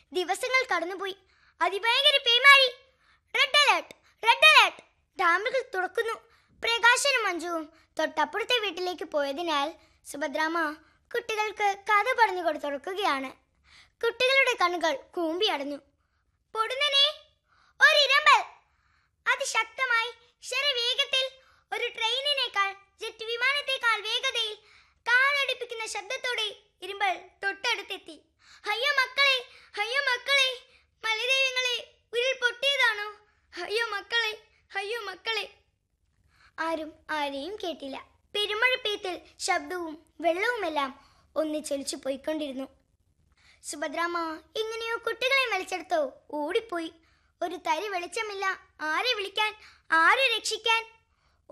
ദിവസങ്ങൾ കടന്നുപോയി അതിഭയങ്കര പേമാരി റെഡ് അലേർട്ട് റെഡ് അലേർട്ട് ഡാമുകൾ തുറക്കുന്നു പ്രകാശനും മഞ്ജുവും തൊട്ടപ്പുറത്തെ വീട്ടിലേക്ക് പോയതിനാൽ സുഭദ്രാമ്മ കുട്ടികൾക്ക് കഥ പറഞ്ഞു കൊടുത്തുറക്കുകയാണ് കുട്ടികളുടെ കണ്ണുകൾ കൂമ്പി അടഞ്ഞു പൊടുന്നനെ ഒരിരമ്പൽ അതിശക്തമായി ശരവേഗത്തിൽ ഒരു ട്രെയിനിനേക്കാൾ ജെറ്റ് വിമാനത്തേക്കാൾ വേഗതയിൽ കാലടിപ്പിക്കുന്ന ശബ്ദത്തോടെ ഇരുമ്പൽ തൊട്ടടുത്തെത്തി അയ്യോ മക്കളെ അയ്യോ മക്കളെ മലദൈവങ്ങളെ ഉരുൾ പൊട്ടിയതാണോ അയ്യോ മക്കളെ അയ്യോ മക്കളെ ആരും ആരെയും കേട്ടില്ല പെരുമഴ പെയ്ത്തിൽ ശബ്ദവും വെള്ളവുമെല്ലാം ഒന്നിച്ചൊലിച്ചു പോയിക്കൊണ്ടിരുന്നു സുഭദ്രാമ്മ എങ്ങനെയോ കുട്ടികളെ വലിച്ചെടുത്തോ ഓടിപ്പോയി ഒരു തരി വെളിച്ചമില്ല ആരെ വിളിക്കാൻ ആരെ രക്ഷിക്കാൻ